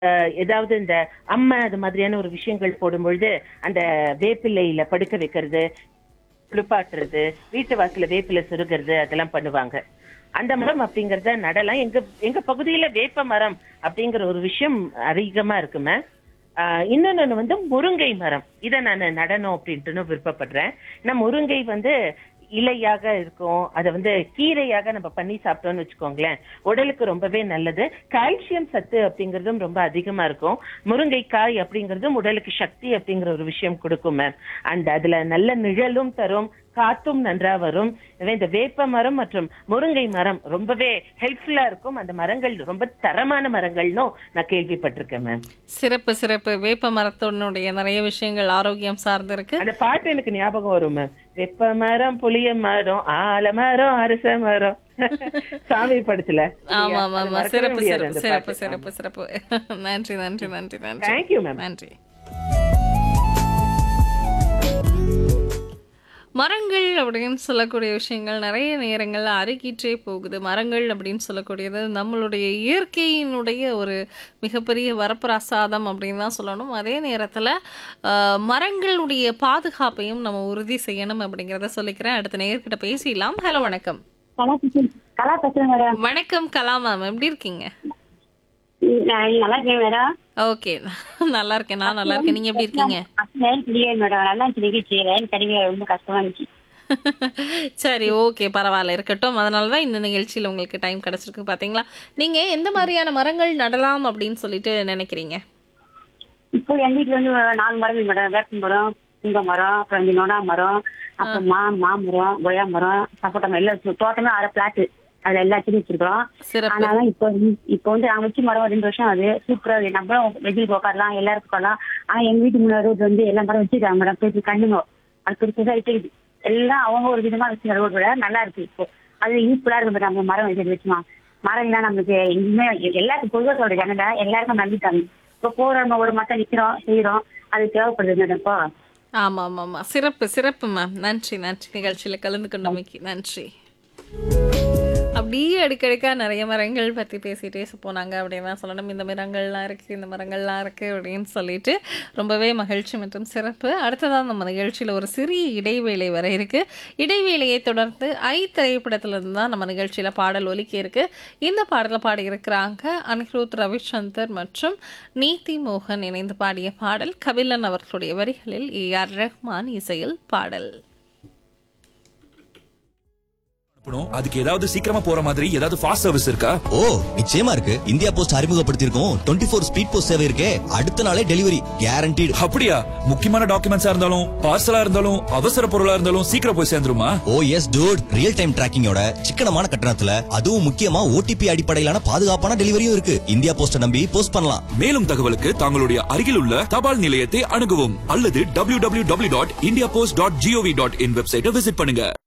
அஹ், ஏதாவது இந்த அம்மை அது மாதிரியான ஒரு விஷயங்கள் போடும்பொழுது அந்த வேப்பிலையில படுக்க வைக்கிறது குளிப்பாட்டுறது வீட்டு வாசல்ல வேப்பிலை சுருகிறது அதெல்லாம் பண்ணுவாங்க அந்த மரம் அப்படிங்கறத நடலாம் எங்க எங்க பகுதியில வேப்ப மரம் அப்படிங்கிற ஒரு விஷயம் அதிகமா இருக்குமே ஆஹ் இன்னொன்னு வந்து முருங்கை மரம் இதை நான் நடணும் அப்படின்ட்டு விருப்பப்படுறேன் ஏன்னா முருங்கை வந்து இலையாக இருக்கும் அதை வந்து கீரையாக நம்ம பண்ணி சாப்பிட்டோம்னு வச்சுக்கோங்களேன் உடலுக்கு ரொம்பவே நல்லது கால்சியம் சத்து அப்படிங்கறதும் ரொம்ப அதிகமா இருக்கும் முருங்கைக்காய் அப்படிங்கறதும் உடலுக்கு சக்தி அப்படிங்கிற ஒரு விஷயம் கொடுக்கும் மேம் அண்ட் அதுல நல்ல நிழலும் தரும் காத்தும் நன்றா வரும் எனவே இந்த வேப்ப மரம் மற்றும் முருங்கை மரம் ரொம்பவே ஹெல்ப்ஃபுல்லா இருக்கும் அந்த மரங்கள் ரொம்ப தரமான மரங்கள்னும் நான் கேள்விப்பட்டிருக்கேன் மேம் சிறப்பு சிறப்பு வேப்ப மரத்தினுடைய நிறைய விஷயங்கள் ஆரோக்கியம் சார்ந்து இருக்கு அந்த பாட்டு எனக்கு ஞாபகம் வரும் மேம் வெப்ப மரம் புளிய மரம் ஆல மரம் அரச மரம் சாமி படத்துல ஆமா ஆமா ஆமா சிறப்பு சிறப்பு சிறப்பு சிறப்பு சிறப்பு நன்றி நன்றி நன்றி நன்றி தேங்க்யூ மேம் நன்றி மரங்கள் அப்படின்னு சொல்லக்கூடிய விஷயங்கள் நிறைய நேரங்கள்ல அருகிற்றே போகுது மரங்கள் அப்படின்னு சொல்லக்கூடியது நம்மளுடைய இயற்கையினுடைய ஒரு மிகப்பெரிய வரப்பிரசாதம் அப்படின்னு தான் சொல்லணும் அதே நேரத்தில் மரங்களுடைய பாதுகாப்பையும் நம்ம உறுதி செய்யணும் அப்படிங்கிறத சொல்லிக்கிறேன் அடுத்த நேர்கிட்ட பேசிடலாம் ஹலோ வணக்கம் கலா பேசுறேன் கலா பேசுறேன் மேடம் வணக்கம் கலா மேம் எப்படி இருக்கீங்க ம், நான் நல்லா இருக்கேன் மேடம் ஓகே நல்லா இருக்கேன் நான் நல்லா இருக்கேன் நீங்க எப்படி இருக்கீங்க லைன் கிடையாது மேடம் நல்லா இருந்துச்சு நிகழ்ச்சி லைன் கிடைக்க ரொம்ப கஷ்டமா இருந்துச்சு சரி ஓகே பரவாயில்ல இருக்கட்டும் அதனால தான் இந்த நிகழ்ச்சியில் உங்களுக்கு டைம் கிடைச்சிருக்கு பாத்தீங்களா நீங்க எந்த மாதிரியான மரங்கள் நடலாம் அப்படின்னு சொல்லிட்டு நினைக்கிறீங்க இப்போ எங்க வீட்டுல வந்து நாலு மரம் மேடம் வேப்ப மரம் புங்க மரம் அப்புறம் இந்த நொடா மரம் அப்புறம் மா மாமரம் கொய்யா மரம் சப்போட்டா மரம் எல்லாம் வச்சு- தோட்டமே அரை பிளாட் அதுல எல்லாத்தையும் வச்சிருக்கோம் சிறப்பு ஆனாலும் இப்போ வந்து- இப்போ வந்து நாங்க வச்சு மரம் ரெண்டு வருஷம் அது சூப்பரா இருக்கு நம்மளும் வெஜில் உட்காரலாம் எல்லாரும் உட்காரலாம் ஆனா எங்க வீட்டு முன்னாடி ரோடு வந்து எல்லா மரம் வச்சிருக்காங்க மேடம் போய் கண்ணுங்க அது பெருசுதான் இருக்குது எல்லாம் அவங்க ஒரு விதமா வச்சு ரோடு விட நல்லா இருக்கு இப்போ அது யூஸ்ஃபுல்லா இருக்கு மேடம் நம்ம மரம் வச்சது வச்சுமா மரம் இல்ல நமக்கு எங்குமே எல்லாருக்கும் பொதுவாக சொல்ற ஜனங்க எல்லாருக்கும் நம்பிட்டாங்க இப்போ போறோம் ஒரு மட்டம் நிக்கிறோம் செய்யறோம் அது தேவைப்படுது மேடம் இப்போ ஆமா ஆமா ஆமா சிறப்பு சிறப்பு மேம் நன்றி நன்றி நிகழ்ச்சியில கலந்து கொண்டமைக்கு நன்றி அப்படியே அடுக்கடுக்கா நிறைய மரங்கள் பற்றி பேசிட்டே போனாங்க அப்படின்னு தான் சொல்லணும் இந்த மரங்கள்லாம் இருக்குது இந்த மரங்கள்லாம் இருக்குது அப்படின்னு சொல்லிட்டு ரொம்பவே மகிழ்ச்சி மற்றும் சிறப்பு அடுத்ததாக நம்ம நிகழ்ச்சியில் ஒரு சிறிய இடைவேளை வர இருக்கு இடைவேளையை தொடர்ந்து ஐ திரைப்படத்திலிருந்து தான் நம்ம நிகழ்ச்சியில் பாடல் ஒலிக்க இருக்கு இந்த பாடலை பாடி இருக்கிறாங்க அனிருத் ரவிச்சந்தர் மற்றும் நீதி மோகன் இணைந்து பாடிய பாடல் கபிலன் அவர்களுடைய வரிகளில் ஏ ஆர் ரஹ்மான் இசையில் பாடல் அனுப்பணும். அதுக்கு ஏதாவது சீக்கிரமா போற மாதிரி ஏதாவது ஃபாஸ்ட் சர்வீஸ் இருக்கா ஓ நிச்சயமா இருக்கு இந்தியா போஸ்ட் அறிமுகப்படுத்தியிருக்கோம் டுவெண்ட்டி ஃபோர் ஸ்பீட் போஸ்ட் சேவை இருக்கே அடுத்த நாளே டெலிவரி கேரண்டீடு அப்படியா முக்கியமான டாக்குமெண்ட்ஸா இருந்தாலும் பார்சலா இருந்தாலும் அவசர பொருளா இருந்தாலும் சீக்கிரம் போய் சேர்ந்துருமா ஓ எஸ் டூட் ரியல் டைம் டிராக்கிங்கோட சிக்கனமான கட்டணத்துல அதுவும் முக்கியமா ஓடிபி அடிப்படையிலான பாதுகாப்பான டெலிவரியும் இருக்கு இந்தியா போஸ்ட நம்பி போஸ்ட் பண்ணலாம் மேலும் தகவலுக்கு தங்களுடைய அருகில் உள்ள தபால் நிலையத்தை அணுகவும் அல்லது www.indiapost.gov.in வெப்சைட்டை விசிட் பண்ணுங்க